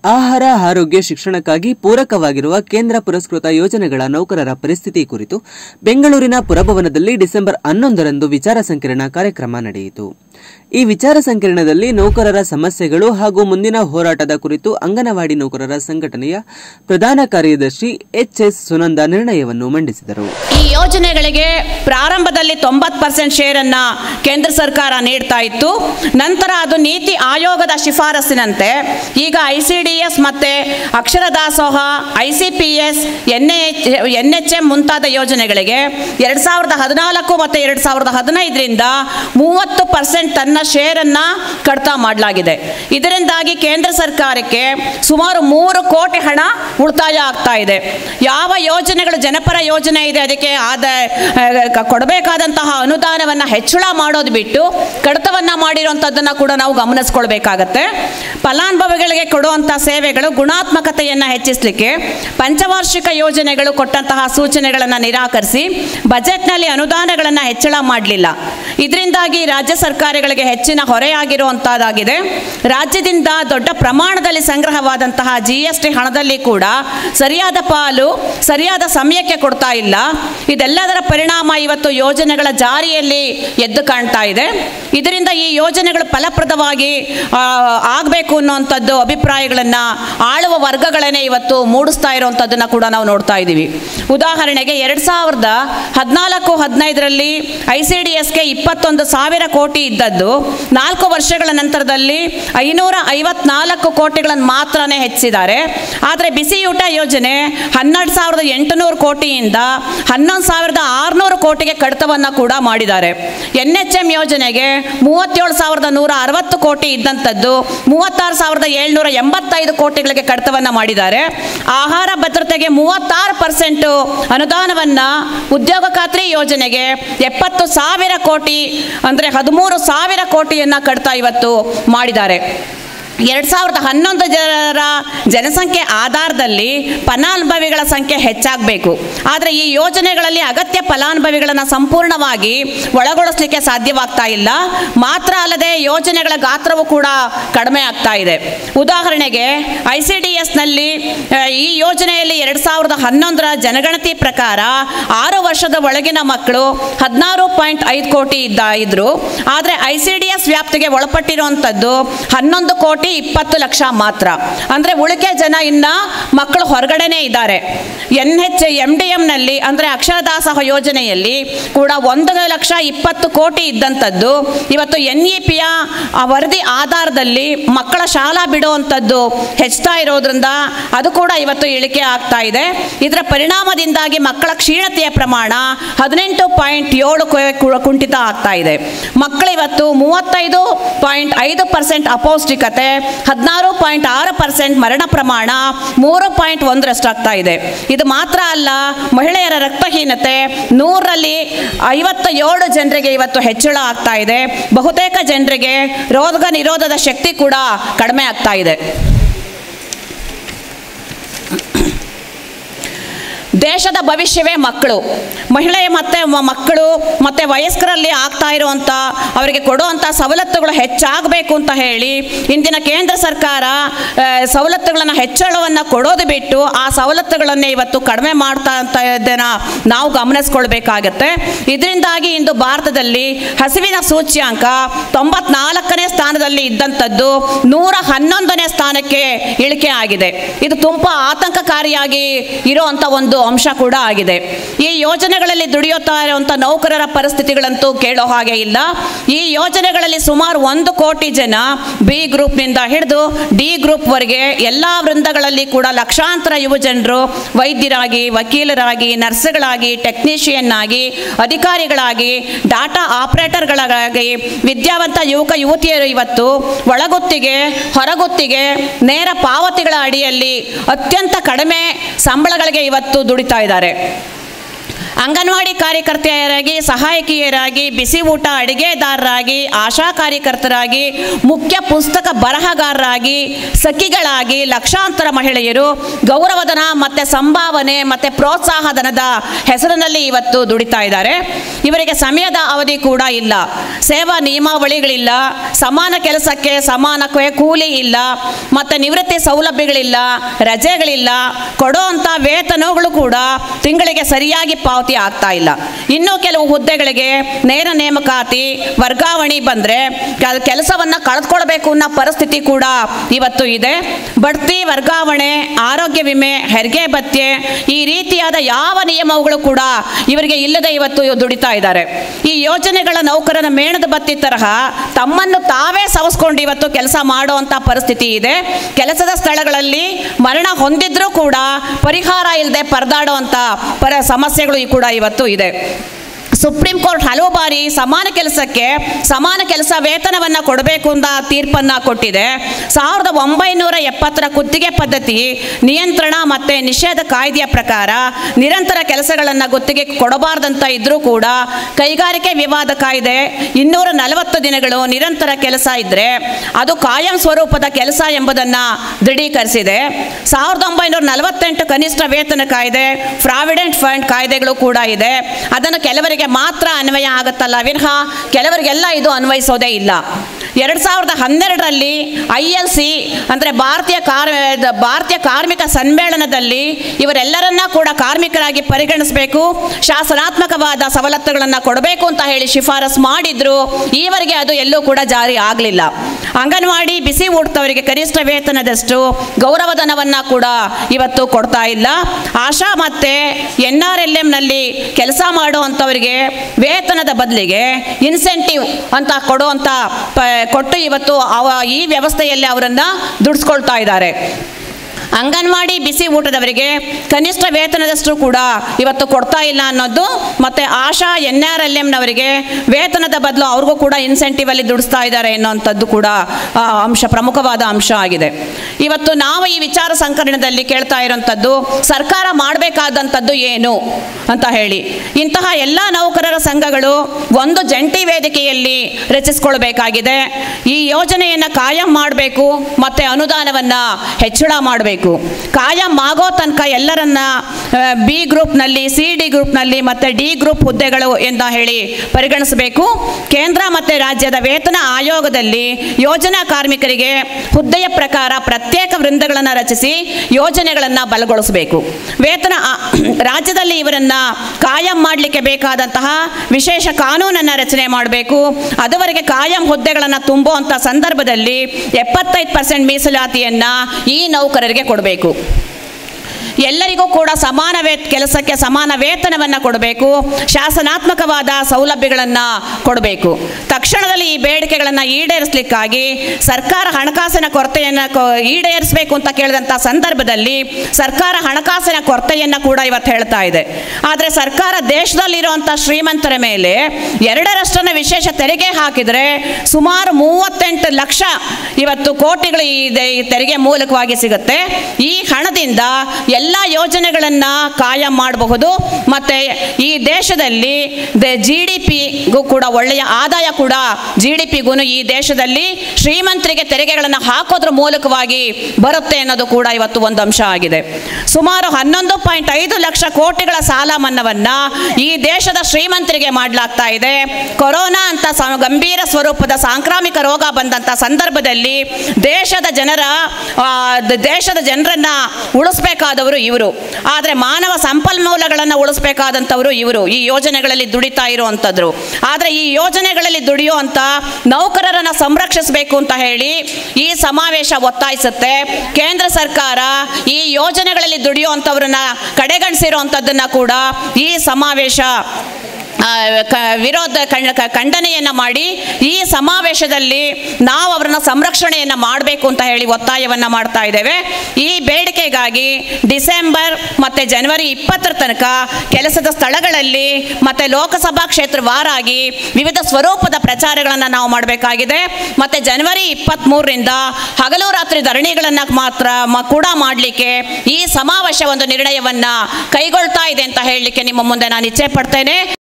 ಆಹಾರ ಆರೋಗ್ಯ ಶಿಕ್ಷಣಕ್ಕಾಗಿ ಪೂರಕವಾಗಿರುವ ಕೇಂದ್ರ ಪುರಸ್ಕೃತ ಯೋಜನೆಗಳ ನೌಕರರ ಪರಿಸ್ಥಿತಿ ಕುರಿತು ಬೆಂಗಳೂರಿನ ಪುರಭವನದಲ್ಲಿ ಡಿಸೆಂಬರ್ ಹನ್ನೊಂದರಂದು ವಿಚಾರ ಸಂಕಿರಣ ಕಾರ್ಯಕ್ರಮ ನಡೆಯಿತು ಈ ವಿಚಾರ ಸಂಕಿರಣದಲ್ಲಿ ನೌಕರರ ಸಮಸ್ಯೆಗಳು ಹಾಗೂ ಮುಂದಿನ ಹೋರಾಟದ ಕುರಿತು ಅಂಗನವಾಡಿ ನೌಕರರ ಸಂಘಟನೆಯ ಪ್ರಧಾನ ಕಾರ್ಯದರ್ಶಿ ಎಚ್ ಎಸ್ ಸುನಂದ ನಿರ್ಣಯವನ್ನು ಮಂಡಿಸಿದರು ಈ ಯೋಜನೆಗಳಿಗೆ ಪ್ರಾರಂಭದಲ್ಲಿ ತೊಂಬತ್ತು ಪರ್ಸೆಂಟ್ ಶೇರನ್ನು ಕೇಂದ್ರ ಸರ್ಕಾರ ನೀಡ್ತಾ ಇತ್ತು ನಂತರ ಅದು ನೀತಿ ಆಯೋಗದ ಶಿಫಾರಸ್ಸಿನಂತೆ ಈಗ ಐ ಸಿ ಡಿ ಎಸ್ ಮತ್ತು ಅಕ್ಷರ ದಾಸೋಹ I C P S N H N H M ಮುಂತಾದ ಯೋಜನೆಗಳಿಗೆ ಎರಡು ಸಾವಿರದ ಹದಿನಾಲ್ಕು ಮತ್ತು ಎರಡು ಸಾವಿರದ ಹದಿನೈದರಿಂದ ಮೂವತ್ತು ಪರ್ಸೆಂಟ್ ತನ್ನ ಶೇರನ್ನು ಕಡಿತ ಮಾಡಲಾಗಿದೆ ಇದರಿಂದಾಗಿ ಕೇಂದ್ರ ಸರ್ಕಾರಕ್ಕೆ ಸುಮಾರು ಮೂರು ಕೋಟಿ ಹಣ ಉಳಿತಾಯ ಆಗ್ತಾ ಇದೆ ಯಾವ ಯೋಜನೆಗಳು ಜನಪರ ಯೋಜನೆ ಇದೆ ಅದಕ್ಕೆ ಆದ ಕ- ಕೊಡಬೇಕಾದಂತಹ ಅನುದಾನವನ್ನು ಹೆಚ್ಚಳ ಮಾಡೋದು ಬಿಟ್ಟು ಕಡಿತವನ್ನು ಮಾಡಿರುವಂಥದ್ದನ್ನು ಕೂಡ ನಾವು ಗಮನಿಸ್ಕೊಳ್ಬೇಕಾಗತ್ತೆ ಫಲಾನುಭವಿಗಳಿಗೆ ಕೊಡುವಂಥ ಸೇವೆಗಳು ಗುಣಾತ್ಮಕತೆಯನ್ನು ಹೆಚ್ಚಿಸಲಿಕ್ಕೆ ಪಂಚವಾರ್ಷಿಕ ಯೋಜನೆಗಳು ಕೊಟ್ಟಂತಹ ಸೂಚನೆಗಳನ್ನು ನಿರಾಕರಿಸಿ ಬಜೆಟ್ನಲ್ಲಿ ಅನುದಾನಗಳನ್ನು ಹೆಚ್ಚಳ ಮಾಡಲಿಲ್ಲ ಇದರಿಂದಾಗಿ ರಾಜ್ಯ ಸರ್ಕಾರಗಳಿಗೆ ಹೆಚ್ಚಿನ ಹೊರೆಯಾಗಿರುವಂಥದ್ದಾಗಿದೆ ರಾಜ್ಯದಿಂದ ದೊಡ್ಡ ಪ್ರಮಾಣದಲ್ಲಿ ಸಂಗ್ರಹವಾದಂತಹ ಜಿ ಎಸ್ ಟಿ ಹಣದಲ್ಲಿ ಕೂಡ ಸರಿಯಾದ ಪಾಲು ಸರಿಯಾದ ಸಮಯಕ್ಕೆ ಕೊಡ್ತಾ ಇಲ್ಲ ಇದೆಲ್ಲದರ ಪರಿಣಾಮ ಇವತ್ತು ಯೋಜನೆಗಳ ಜಾರಿಯಲ್ಲಿ ಎದ್ದು ಕಾಣ್ತಾ ಇದೆ ಇದರಿಂದ ಈ ಯೋಜನೆಗಳು ಫಲಪ್ರದವಾಗಿ ಆಗಬೇಕು ಅನ್ನುವಂಥದ್ದು ಅಭಿಪ್ರಾಯಗಳನ್ನು ಆಳುವ ವರ್ಗಗಳನ್ನೇ ಇವತ್ತು ಮೂಡಿಸ್ತಾ ಇರುವಂಥದ್ದನ್ನು ಕೂಡ ನಾವು ನೋಡ್ತಾ ಇದ್ದೀವಿ ಉದಾಹರಣೆಗೆ ಎರಡು ಸಾವಿರದ ಹದಿನಾಲ್ಕು ಹದಿನೈದರಲ್ಲಿ ಐ ಸಿ ಡಿ ಎಸ್ಗೆ ಇಪ್ಪತ್ತೊಂದು ಸಾವಿರ ಕೋಟಿ ಇದ್ದದ್ದು ನಾಲ್ಕು ವರ್ಷಗಳ ನಂತರದಲ್ಲಿ ಐನೂರ ಐವತ್ನಾಲ್ಕು ಕೋಟಿಗಳನ್ನು ಮಾತ್ರನೇ ಹೆಚ್ಚಿದ್ದಾರೆ ಆದರೆ ಬಿಸಿಯೂಟ ಯೋಜನೆ ಹನ್ನೆರಡು ಸಾವಿರದ ಎಂಟುನೂರು ಕೋಟಿಯಿಂದ ಹನ್ನೊಂದು ಸಾವಿರದ ಆರುನೂರು ಕೋಟಿಗೆ ಕಡಿತವನ್ನು ಕೂಡ ಮಾಡಿದ್ದಾರೆ ಎನ್ ಎಚ್ ಎಂ ಯೋಜನೆಗೆ ಮೂವತ್ತೇಳು ಸಾವಿರದ ನೂರ ಅರವತ್ತು ಕೋಟಿ ಇದ್ದಂಥದ್ದು ಮೂವತ್ತಾರು ಸಾವಿರದ ಏಳ್ನೂರ ಎಂಬತ್ತೈದು ಕೋಟಿಗಳಿಗೆ ಕಡಿತವನ್ನು ಮಾಡಿದ್ದಾರೆ ಆಹಾರ ಭದ್ರತೆಗೆ ಮೂವತ್ತಾರು ಪರ್ಸೆಂಟು ಅನುದಾನವನ್ನು ಉದ್ಯೋಗ ಖಾತ್ರಿ ಯೋಜನೆಗೆ ಎಪ್ಪತ್ತು ಸಾವಿರ ಕೋಟಿ ಅಂದರೆ ಹದಿಮೂರು ಸಾವಿರ ಕೋಟಿಯನ್ನು ಕಡಿತ ಇವತ್ತು ಮಾಡಿದ್ದಾರೆ ಎರಡು ಸಾವಿರದ ಹನ್ನೊಂದು ಜನರ ಜನಸಂಖ್ಯೆ ಆಧಾರದಲ್ಲಿ ಫಲಾನುಭವಿಗಳ ಸಂಖ್ಯೆ ಹೆಚ್ಚಾಗಬೇಕು ಆದರೆ ಈ ಯೋಜನೆಗಳಲ್ಲಿ ಅಗತ್ಯ ಫಲಾನುಭವಿಗಳನ್ನು ಸಂಪೂರ್ಣವಾಗಿ ಒಳಗೊಳಿಸಲಿಕ್ಕೆ ಸಾಧ್ಯವಾಗ್ತಾ ಇಲ್ಲ ಮಾತ್ರ ಅಲ್ಲದೆ ಯೋಜನೆಗಳ ಗಾತ್ರವು ಕೂಡ ಕಡಿಮೆ ಆಗ್ತಾ ಇದೆ ಉದಾಹರಣೆಗೆ ಐ ಸಿ ಡಿ ಎಸ್ನಲ್ಲಿ ಈ ಯೋಜನೆಯಲ್ಲಿ ಎರಡು ಸಾವಿರದ ಹನ್ನೊಂದರ ಜನಗಣತಿ ಪ್ರಕಾರ ಆರು ವರ್ಷದ ಒಳಗಿನ ಮಕ್ಕಳು ಹದಿನಾರು ಪಾಯಿಂಟ್ ಐದು ಕೋಟಿ ಇದ್ದ ಇದ್ರು ಆದರೆ ಐ ಸಿ ಡಿ ಎಸ್ ವ್ಯಾಪ್ತಿಗೆ ಒಳಪಟ್ಟಿರುವಂಥದ್ದು ಹನ್ನೊಂದು ಕೋಟಿ ಇಪ್ಪತ್ತು ಲಕ್ಷ ಮಾತ್ರ ಅಂದರೆ ಉಳಿಕೆ ಜನ ಇನ್ನ ಮಕ್ಕಳು ಹೊರಗಡೆನೇ ಇದ್ದಾರೆ ಎನ್ ಎಚ್ ಎಮ್ ಡಿ ಎಮ್ನಲ್ಲಿ ಅಂದರೆ ಅಕ್ಷರದಾಸೋಹ ಯೋಜನೆಯಲ್ಲಿ ಕೂಡ ಒಂದು ಲಕ್ಷ ಇಪ್ಪತ್ತು ಕೋಟಿ ಇದ್ದಂಥದ್ದು ಇವತ್ತು ಎನ್ ಇ ಪಿಯ ವರದಿ ಆಧಾರದಲ್ಲಿ ಮಕ್ಕಳ ಶಾಲಾ ಬಿಡುವಂಥದ್ದು ಹೆಚ್ಚುತ್ತಾ ಇರೋದ್ರಿಂದ ಅದು ಕೂಡ ಇವತ್ತು ಇಳಿಕೆ ಆಗ್ತಾ ಇದೆ ಇದರ ಪರಿಣಾಮದಿಂದಾಗಿ ಮಕ್ಕಳ ಕ್ಷೀಣತೆಯ ಪ್ರಮಾಣ ಹದಿನೆಂಟು ಪಾಯಿಂಟ್ ಏಳು ಕು- ಕುಂಠಿತ ಆಗ್ತಾ ಇದೆ ಮಕ್ಕಳು ಇವತ್ತು ಮೂವತ್ತೈದು ಪಾಯಿಂಟ್ ಐದು ಪರ್ಸೆಂಟ್ ಅಪೌಷ್ಟಿಕತೆ ಹದಿನಾರು ಪಾಯಿಂಟ್ ಆರು ಪರ್ಸೆಂಟ್ ಮರಣ ಪ್ರಮಾಣ ಮೂರು ಪಾಯಿಂಟ್ ಒಂದರಷ್ಟಾಗ್ತಾ ಇದೆ ಇದು ಮಾತ್ರ ಅಲ್ಲ ಮಹಿಳೆಯರ ರಕ್ತಹೀನತೆ ನೂರರಲ್ಲಿ ಐವತ್ತ ಏಳು ಜನರಿಗೆ ಇವತ್ತು ಹೆಚ್ಚಳ ಆಗ್ತಾ ಇದೆ ಬಹುತೇಕ ಜನರಿಗೆ ರೋಗ ನಿರೋಧದ ಶಕ್ತಿ ಕೂಡ ಕಡಿಮೆ ಆಗ್ತಾ ಇದೆ ದೇಶದ ಭವಿಷ್ಯವೇ ಮಕ್ಕಳು ಮಹಿಳೆ ಮತ್ತು ಮಕ್ಕಳು ಮತ್ತು ವಯಸ್ಕರಲ್ಲಿ ಆಗ್ತಾ ಇರುವಂಥ ಅವರಿಗೆ ಕೊಡುವಂಥ ಸವಲತ್ತುಗಳು ಹೆಚ್ಚಾಗಬೇಕು ಅಂತ ಹೇಳಿ ಇಂದಿನ ಕೇಂದ್ರ ಸರ್ಕಾರ ಆ, ಸವಲತ್ತುಗಳನ್ನು ಹೆಚ್ಚಳವನ್ನು ಕೊಡೋದು ಬಿಟ್ಟು ಆ ಸವಲತ್ತುಗಳನ್ನೇ ಇವತ್ತು ಕಡಿಮೆ ಮಾಡ್ತಾ ಅಂತ ಇದನ್ನ ನಾವು ಗಮನಿಸ್ಕೊಳ್ಬೇಕಾಗತ್ತೆ ಇದರಿಂದಾಗಿ ಇಂದು ಭಾರತದಲ್ಲಿ ಹಸಿವಿನ ಸೂಚ್ಯಾಂಕ ತೊಂಬತ್ನಾಲ್ಕನೇ ಸ್ಥಾನದಲ್ಲಿ ಇದ್ದಂಥದ್ದು ನೂರ ಹನ್ನೊಂದನೇ ಸ್ಥಾನಕ್ಕೆ ಇಳಿಕೆ ಆಗಿದೆ ಇದು ತುಂಬ ಆತಂಕಕಾರಿಯಾಗಿ ಇರುವಂಥ ಒಂದು ಅಂಶ ಕೂಡ ಆಗಿದೆ ಈ ಯೋಜನೆಗಳಲ್ಲಿ ದುಡಿಯುತ್ತಾ ಇರುವಂಥ ನೌಕರರ ಪರಿಸ್ಥಿತಿಗಳಂತೂ ಕೇಳೋ ಹಾಗೆ ಇಲ್ಲ ಈ ಯೋಜನೆಗಳಲ್ಲಿ ಸುಮಾರು ಒಂದು ಕೋಟಿ ಜನ ಬಿ ಗ್ರೂಪ್ನಿಂದ ಹಿಡಿದು ಡಿ ಗ್ರೂಪ್ವರೆಗೆ ಎಲ್ಲ ವೃಂದಗಳಲ್ಲಿ ಕೂಡ ಲಕ್ಷಾಂತರ ಯುವ ಜನರು ವೈದ್ಯರಾಗಿ ವಕೀಲರಾಗಿ ನರ್ಸ್ಗಳಾಗಿ ಟೆಕ್ನಿಷಿಯನ್ ಆಗಿ ಅಧಿಕಾರಿಗಳಾಗಿ ಡಾಟಾ ಆಪರೇಟರ್ಗಳಾಗಿ ವಿದ್ಯಾವಂತ ಯುವಕ ಯುವತಿಯರು ಇವತ್ತು ಒಳಗುತ್ತಿಗೆ ಹೊರಗುತ್ತಿಗೆ ನೇರ ಪಾವತಿಗಳ ಅಡಿಯಲ್ಲಿ ಅತ್ಯಂತ ಕಡಿಮೆ ಸಂಬಳಗಳಿಗೆ ಇವತ್ತು ದುಡಿತಾ ಇದ್ದಾರೆ ಅಂಗನವಾಡಿ ಕಾರ್ಯಕರ್ತೆಯರಾಗಿ ಸಹಾಯಕಿಯರಾಗಿ ಬಿಸಿ ಊಟ ಅಡಿಗೆದಾರರಾಗಿ ಆಶಾ ಕಾರ್ಯಕರ್ತರಾಗಿ ಮುಖ್ಯ ಪುಸ್ತಕ ಬರಹಗಾರರಾಗಿ ಸಖಿಗಳಾಗಿ ಲಕ್ಷಾಂತರ ಮಹಿಳೆಯರು ಗೌರವಧನ ಮತ್ತು ಸಂಭಾವನೆ ಮತ್ತು ಪ್ರೋತ್ಸಾಹಧನದ ಹೆಸರಿನಲ್ಲಿ ಇವತ್ತು ದುಡಿತಾ ಇದ್ದಾರೆ ಇವರಿಗೆ ಸಮಯದ ಅವಧಿ ಕೂಡ ಇಲ್ಲ ಸೇವಾ ನಿಯಮಾವಳಿಗಳಿಲ್ಲ ಸಮಾನ ಕೆಲಸಕ್ಕೆ ಸಮಾನ ಕೇ- ಕೂಲಿ ಇಲ್ಲ ಮತ್ತು ನಿವೃತ್ತಿ ಸೌಲಭ್ಯಗಳಿಲ್ಲ ರಜೆಗಳಿಲ್ಲ ಕೊಡುವಂಥ ವೇತನಗಳು ಕೂಡ ತಿಂಗಳಿಗೆ ಸರಿಯಾಗಿ ಪಾವತಿ ಆಗ್ತಾ ಇಲ್ಲ ಇನ್ನು ಕೆಲವು ಹುದ್ದೆಗಳಿಗೆ ನೇರ ನೇಮಕಾತಿ ವರ್ಗಾವಣೆ ಬಂದರೆ ಕೆಲಸವನ್ನು ಕಳೆದುಕೊಳ್ಬೇಕು ಅನ್ನೋ ಪರಿಸ್ಥಿತಿ ಕೂಡ ಇವತ್ತು ಇದೆ ಬಡ್ತಿ ವರ್ಗಾವಣೆ ಆರೋಗ್ಯ ವಿಮೆ ಹೆರಿಗೆ ಭತ್ಯೆ ಈ ರೀತಿಯಾದ ಯಾವ ನಿಯಮಗಳು ಕೂಡ ಇವರಿಗೆ ಇಲ್ಲದೆ ಇವತ್ತು ದುಡಿತಾ ಇದ್ದಾರೆ ಈ ಯೋಜನೆಗಳ ನೌಕರನ ಮೇಣದ ಬತ್ತಿ ತರಹ ತಮ್ಮನ್ನು ತಾವೇ ಸವಸ್ಕೊಂಡು ಇವತ್ತು ಕೆಲಸ ಮಾಡುವಂಥ ಪರಿಸ್ಥಿತಿ ಇದೆ ಕೆಲಸದ ಸ್ಥಳಗಳಲ್ಲಿ ಮರಣ ಹೊಂದಿದ್ರೂ ಕೂಡ ಪರಿಹಾರ ಇಲ್ಲದೆ ಪರದಾಡುವಂಥ ಪರ ಸಮಸ್ಯೆಗಳು ಕೂಡ ಇವತ್ತು ಇದೆ ಸುಪ್ರೀಂ ಕೋರ್ಟ್ ಹಲವು ಬಾರಿ ಸಮಾನ ಕೆಲಸಕ್ಕೆ ಸಮಾನ ಕೆಲಸ ವೇತನವನ್ನು ಕೊಡಬೇಕು ಅಂತ ತೀರ್ಪನ್ನು ಕೊಟ್ಟಿದೆ ಸಾವಿರದ ಒಂಬೈನೂರ ಎಪ್ಪತ್ತರ ಗುತ್ತಿಗೆ ಪದ್ಧತಿ ನಿಯಂತ್ರಣ ಮತ್ತು ನಿಷೇಧ ಕಾಯ್ದೆಯ ಪ್ರಕಾರ ನಿರಂತರ ಕೆಲಸಗಳನ್ನು ಗುತ್ತಿಗೆ ಕೊಡಬಾರ್ದಂತ ಇದ್ರೂ ಕೂಡ ಕೈಗಾರಿಕೆ ವಿವಾದ ಕಾಯ್ದೆ ಇನ್ನೂರ ನಲವತ್ತು ದಿನಗಳು ನಿರಂತರ ಕೆಲಸ ಇದ್ದರೆ ಅದು ಕಾಯಂ ಸ್ವರೂಪದ ಕೆಲಸ ಎಂಬುದನ್ನು ದೃಢೀಕರಿಸಿದೆ ಸಾವಿರದ ಒಂಬೈನೂರ ನಲವತ್ತೆಂಟು ಕನಿಷ್ಠ ವೇತನ ಕಾಯ್ದೆ ಪ್ರಾವಿಡೆಂಟ್ ಫಂಡ್ ಕಾಯ್ದೆಗಳು ಕೂಡ ಇದೆ ಅದನ್ನು ಕೆಲವರಿಗೆ ಮಾತ್ರ ಅನ್ವಯ ಆಗುತ್ತಲ್ಲ ವಿನಃ ಕೆಲವರಿಗೆಲ್ಲ ಇದು ಅನ್ವಯಿಸೋದೇ ಇಲ್ಲ ಎರಡು ಸಾವಿರದ ಹನ್ನೆರಡರಲ್ಲಿ ಐ ಎಲ್ ಸಿ ಅಂದರೆ ಭಾರತೀಯ ಕಾರ್ ಭಾರತೀಯ ಕಾರ್ಮಿಕ ಸಮ್ಮೇಳನದಲ್ಲಿ ಇವರೆಲ್ಲರನ್ನ ಕೂಡ ಕಾರ್ಮಿಕರಾಗಿ ಪರಿಗಣಿಸಬೇಕು ಶಾಸನಾತ್ಮಕವಾದ ಸವಲತ್ತುಗಳನ್ನು ಕೊಡಬೇಕು ಅಂತ ಹೇಳಿ ಶಿಫಾರಸ್ ಮಾಡಿದ್ರು ಈವರೆಗೆ ಅದು ಎಲ್ಲೂ ಕೂಡ ಜಾರಿ ಆಗಲಿಲ್ಲ ಅಂಗನವಾಡಿ ಬಿಸಿ ಊಟದವರಿಗೆ ಕನಿಷ್ಠ ವೇತನದಷ್ಟು ಗೌರವಧನವನ್ನು ಕೂಡ ಇವತ್ತು ಕೊಡ್ತಾ ಇಲ್ಲ ಆಶಾ ಮತ್ತು ಎನ್ ಆರ್ ಎಲ್ ಎಂನಲ್ಲಿ ಕೆಲಸ ಮಾಡುವಂಥವರಿಗೆ ವೇತನದ ಬದಲಿಗೆ ಇನ್ಸೆಂಟಿವ್ ಅಂತ ಕೊಡುವಂಥ ಪ ಕೊಟ್ಟು ಇವತ್ತು ಅವ ಈ ವ್ಯವಸ್ಥೆಯಲ್ಲಿ ಅವರನ್ನು ದುಡಿಸ್ಕೊಳ್ತಾ ಇದ್ದಾರೆ ಅಂಗನವಾಡಿ ಬಿಸಿ ಊಟದವರಿಗೆ ಕನಿಷ್ಠ ವೇತನದಷ್ಟು ಕೂಡ ಇವತ್ತು ಕೊಡ್ತಾ ಇಲ್ಲ ಅನ್ನೋದು ಮತ್ತು ಆಶಾ ಎನ್ ಆರ್ ಎಲ್ ಎಂನವರಿಗೆ ವೇತನದ ಬದಲು ಅವ್ರಿಗೂ ಕೂಡ ಇನ್ಸೆಂಟಿವ್ ಅಲ್ಲಿ ದುಡಿಸ್ತಾ ಇದ್ದಾರೆ ಅನ್ನೋಂಥದ್ದು ಕೂಡ ಆ, ಅಂಶ ಪ್ರಮುಖವಾದ ಅಂಶ ಆಗಿದೆ ಇವತ್ತು ನಾವು ಈ ವಿಚಾರ ಸಂಕಲನದಲ್ಲಿ ಕೇಳ್ತಾ ಇರೋಂಥದ್ದು ಸರ್ಕಾರ ಮಾಡಬೇಕಾದಂಥದ್ದು ಏನು ಅಂತ ಹೇಳಿ ಇಂತಹ ಎಲ್ಲ ನೌಕರರ ಸಂಘಗಳು ಒಂದು ಜಂಟಿ ವೇದಿಕೆಯಲ್ಲಿ ರಚಿಸ್ಕೊಳ್ಬೇಕಾಗಿದೆ ಈ ಯೋಜನೆಯನ್ನು ಕಾಯಂ ಮಾಡಬೇಕು ಮತ್ತು ಅನುದಾನವನ್ನು ಹೆಚ್ಚಳ ಮಾಡಬೇಕು ಕಾಯಂ ಆಗೋ ತನಕ ಎಲ್ಲರನ್ನ ಬಿ ಗ್ರೂಪ್ನಲ್ಲಿ ಸಿ ಡಿ ಗ್ರೂಪ್ನಲ್ಲಿ ಮತ್ತು ಡಿ ಗ್ರೂಪ್ ಹುದ್ದೆಗಳು ಎಂದು ಹೇಳಿ ಪರಿಗಣಿಸಬೇಕು ಕೇಂದ್ರ ಮತ್ತು ರಾಜ್ಯದ ವೇತನ ಆಯೋಗದಲ್ಲಿ ಯೋಜನಾ ಕಾರ್ಮಿಕರಿಗೆ ಹುದ್ದೆಯ ಪ್ರಕಾರ ಪ್ರತ್ಯೇಕ ವೃಂದಗಳನ್ನು ರಚಿಸಿ ಯೋಜನೆಗಳನ್ನು ಬಲಗೊಳಿಸಬೇಕು ವೇತನ ಆ- ರಾಜ್ಯದಲ್ಲಿ ಇವರನ್ನ ಕಾಯಂ ಮಾಡಲಿಕ್ಕೆ ಬೇಕಾದಂತಹ ವಿಶೇಷ ಕಾನೂನನ್ನು ರಚನೆ ಮಾಡಬೇಕು ಅದುವರೆಗೆ ಕಾಯಂ ಹುದ್ದೆಗಳನ್ನು ತುಂಬುವಂಥ ಸಂದರ್ಭದಲ್ಲಿ ಎಪ್ಪತ್ತೈದು ಪರ್ಸೆಂಟ್ ಮೀಸಲಾತಿಯನ್ನು ಈ ನೌಕರರಿಗೆ ಕೊಡಬೇಕು ಎಲ್ಲರಿಗೂ ಕೂಡ ಸಮಾನ ವೇ ಕೆಲಸಕ್ಕೆ ಸಮಾನ ವೇತನವನ್ನು ಕೊಡಬೇಕು ಶಾಸನಾತ್ಮಕವಾದ ಸೌಲಭ್ಯಗಳನ್ನು ಕೊಡಬೇಕು ತಕ್ಷಣದಲ್ಲಿ ಈ ಬೇಡಿಕೆಗಳನ್ನು ಈಡೇರಿಸಲಿಕ್ಕಾಗಿ ಸರ್ಕಾರ ಹಣಕಾಸಿನ ಕೊರತೆಯನ್ನು ಕೊ- ಈಡೇರಿಸಬೇಕು ಅಂತ ಕೇಳಿದಂಥ ಸಂದರ್ಭದಲ್ಲಿ ಸರ್ಕಾರ ಹಣಕಾಸಿನ ಕೊರತೆಯನ್ನು ಕೂಡ ಇವತ್ತು ಹೇಳ್ತಾ ಇದೆ ಆದರೆ ಸರ್ಕಾರ ದೇಶದಲ್ಲಿರುವಂಥ ಶ್ರೀಮಂತರ ಮೇಲೆ ಎರಡರಷ್ಟನ್ನು ವಿಶೇಷ ತೆರಿಗೆ ಹಾಕಿದರೆ ಸುಮಾರು ಮೂವತ್ತೆಂಟು ಲಕ್ಷ ಇವತ್ತು ಕೋಟಿಗಳು ಈ ದೆ- ಈ ತೆರಿಗೆ ಮೂಲಕವಾಗಿ ಸಿಗುತ್ತೆ ಈ ಹಣದಿಂದ ಎಲ್ಲ ಯೋಜನೆಗಳನ್ನು ಕಾಯಂ ಮಾಡಬಹುದು ಮತ್ತು ಈ ದೇಶದಲ್ಲಿ ಜಿ ಡಿ ಪಿಗೂ ಕೂಡ ಒಳ್ಳೆಯ ಆದಾಯ ಕೂಡ ಜಿ ಡಿ ಪಿಗೂ ಈ ದೇಶದಲ್ಲಿ ಶ್ರೀಮಂತರಿಗೆ ತೆರಿಗೆಗಳನ್ನು ಹಾಕೋದ್ರ ಮೂಲಕವಾಗಿ ಬರುತ್ತೆ ಅನ್ನೋದು ಕೂಡ ಇವತ್ತು ಒಂದು ಅಂಶ ಆಗಿದೆ ಸುಮಾರು ಹನ್ನೊಂದು ಪಾಯಿಂಟ್ ಐದು ಲಕ್ಷ ಕೋಟಿಗಳ ಸಾಲ ಮನ್ನಾವನ್ನು ಈ ದೇಶದ ಶ್ರೀಮಂತರಿಗೆ ಮಾಡಲಾಗ್ತಾ ಇದೆ ಕೊರೋನಾ ಅಂತ ಸ- ಗಂಭೀರ ಸ್ವರೂಪದ ಸಾಂಕ್ರಾಮಿಕ ರೋಗ ಬಂದಂಥ ಸಂದರ್ಭದಲ್ಲಿ ದೇಶದ ಜನರ ಆ, ದ- ದೇಶದ ಜನರನ್ನ ಉಳಿಸ್ಬೇಕಾದವರು ಇವರು ಆದರೆ ಮಾನವ ಸಂಪನ್ಮೂಲಗಳನ್ನು ಉಳಿಸ್ಬೇಕಾದಂಥವರು ಇವರು ಈ ಯೋಜನೆಗಳಲ್ಲಿ ದುಡಿತಾ ಇರುವಂಥದ್ರು ಆದರೆ ಈ ಯೋಜನೆಗಳಲ್ಲಿ ದುಡಿಯುವಂಥ ನೌಕರರನ್ನ ಸಂರಕ್ಷಿಸಬೇಕು ಅಂತ ಹೇಳಿ ಈ ಸಮಾವೇಶ ಒತ್ತಾಯಿಸುತ್ತೆ ಕೇಂದ್ರ ಸರ್ಕಾರ ಈ ಯೋಜನೆಗಳಲ್ಲಿ ದುಡಿಯುವಂಥವ್ರನ್ನ ಕಡೆಗಣಿಸಿರುವಂಥದ್ದನ್ನ ಕೂಡ ಈ ಸಮಾವೇಶ ಆ, ಕ- ವಿರೋಧ ಕಣ್- ಕ- ಖಂಡನೆಯನ್ನ ಮಾಡಿ ಈ ಸಮಾವೇಶದಲ್ಲಿ ನಾವು ಅವರನ್ನ ಸಂರಕ್ಷಣೆಯನ್ನ ಮಾಡಬೇಕು ಅಂತ ಹೇಳಿ ಒತ್ತಾಯವನ್ನ ಮಾಡ್ತಾ ಇದ್ದೇವೆ ಈ ಬೇಡಿಕೆಗಾಗಿ ಡಿಸೆಂಬರ್ ಮತ್ತೆ ಜನವರಿ ಇಪ್ಪತ್ತರ ತನಕ ಕೆಲಸದ ಸ್ಥಳಗಳಲ್ಲಿ ಮತ್ತೆ ಲೋಕಸಭಾ ಕ್ಷೇತ್ರವಾರಾಗಿ ವಿವಿಧ ಸ್ವರೂಪದ ಪ್ರಚಾರಗಳನ್ನು ನಾವು ಮಾಡಬೇಕಾಗಿದೆ ಮತ್ತೆ ಜನವರಿ ಇಪ್ಪತ್ತ್ ಮೂರರಿಂದ ಹಗಲು ರಾತ್ರಿ ಧರಣಿಗಳನ್ನ ಮಾತ್ರ ಮ- ಕೂಡ ಮಾಡಲಿಕ್ಕೆ ಈ ಸಮಾವೇಶ ಒಂದು ನಿರ್ಣಯವನ್ನ ಕೈಗೊಳ್ತಾ ಇದೆ ಅಂತ ಹೇಳಲಿಕ್ಕೆ ನಿಮ್ಮ ಮುಂದೆ ನಾನು ಇಚ್ಛೆ ಪಡ್ತೇನೆ